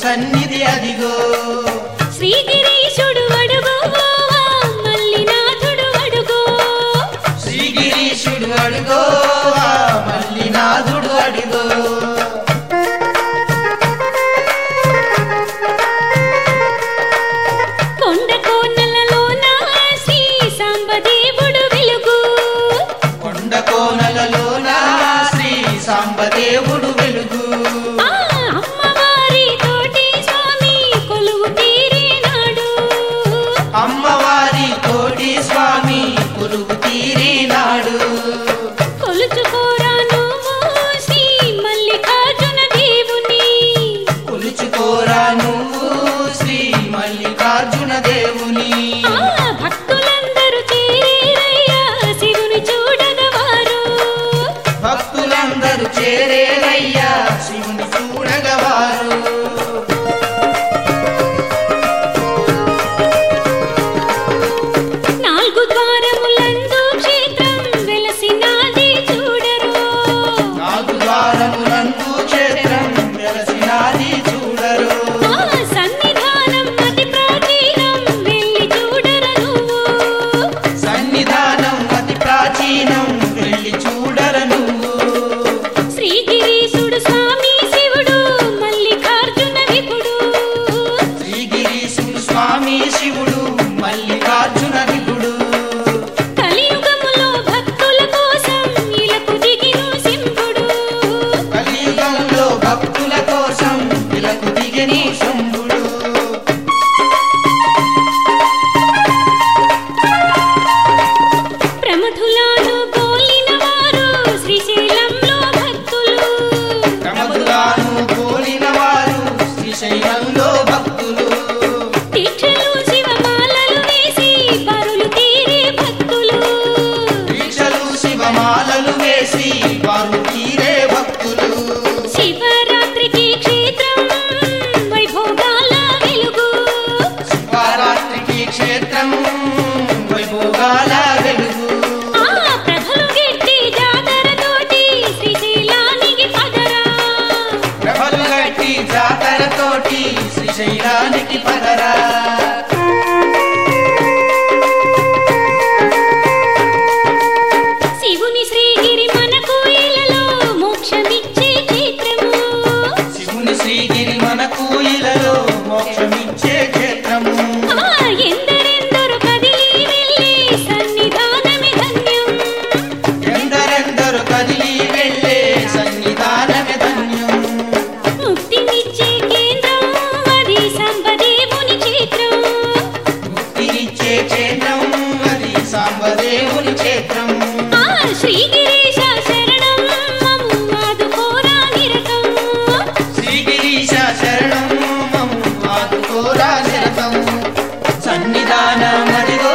సన్నిధి అదిగో శ్రీగిరీశుడు అడుగు మల్లినాథుడు అడుగు శ్రీగిరీశుడు అడుగో ఆ మల్లినాథుడు అడుగో కొండ కోనలలోన శ్రీ సాంబదేవుడు వెలుగు కొండ కోనలలోన శ్రీ సాంబదేవుడు వెలుగు ఆ అమ్మవారి తోటి స్వామి కొలువు తీరినాడు అమ్మవారి తోటి స్వామి కొలువు తీరినాడు కొలుచుకోరా నువ్వు శ్రీ మల్లికార్జున దేవుని కొలుచుకోరా నువ్వు శ్రీ మల్లికార్జున దేవుని ఆ భక్తులందరూ చేరేరయ్యా శివుని చూడగవారు భక్తులందరూ చేరేరయ్యా శివుని చూడగవారు నాలుగు ద్వారములందు క్షేత్రం వెలసినాది చూడరు నాలుగు ద్వారములందు క్షేత్రం వెలసినాది చూడరు ఆ సన్నిధానం అతి ప్రాచీనం వెళ్ళి చూడరు నువ్వు సన్నిధానం అతి ప్రాచీనం వెళ్ళి చూడర నువ్వు శ్రీగిరీశుడు స్వామి శివుడు మల్లికార్జున విపుడు శ్రీగిరీశుడు స్వామి శివుడు మల్లికార్జున విపుడు కలియుగములో భక్తుల కోసం ఇలకు దిగిను సింపుడు కలియుగంలో భక్తుల కోసం ఇలకు దిగని శంభుడు ప్రమథులాను పోలిన వారు శ్రీశైలంలో భక్తులు ప్రమదులాను పోలిన వారు శ్రీశైలంలో భక్తులు దీక్షలు శివమాలలు వేసి పరులు తీరే భక్తులు దీక్షలు శివమాలలు వేసి వారు తీరే భక్తులు శివరాత్రికి క్షేత్రం వైభోగాల వెలుగు శివరాత్రికి క్షేత్రం వైభోగాల వెలుగు ఆ ప్రభలు గెట్టి జాతరతోటి శ్రీశైలానికి పదరా ప్రభలు గట్టి జాతరతోటి శ్రీశైలానికి పదరా శివుని శ్రీగిరి మనకు ఇలలో మోక్షమిచ్చే క్షేత్రము శివుని శ్రీగిరి మనకు ఇలలో మోక్షమిచ్చే క్షేత్రము ఆ ఎందరెందరు కదిలి వెళ్ళే సన్నిధానమి ధన్యం ఎందరెందరు కదిలి వెళ్ళే సన్నిధానమే ధన్యం ముక్తినిచ్చే కేంద్రం అది సంబదేవుని క్షేత్రం ముక్తినిచ్చే క్షేత్రం అది సాంబదేవుని క్షేత్రం ఆ శ్రీగిరీశ శరణం మమ్ము ఆదుకోరా నిరతం శ్రీగిరీశ శరణం మమ్ము ఆదుకోరా నిరతం సన్నిధానమదిగో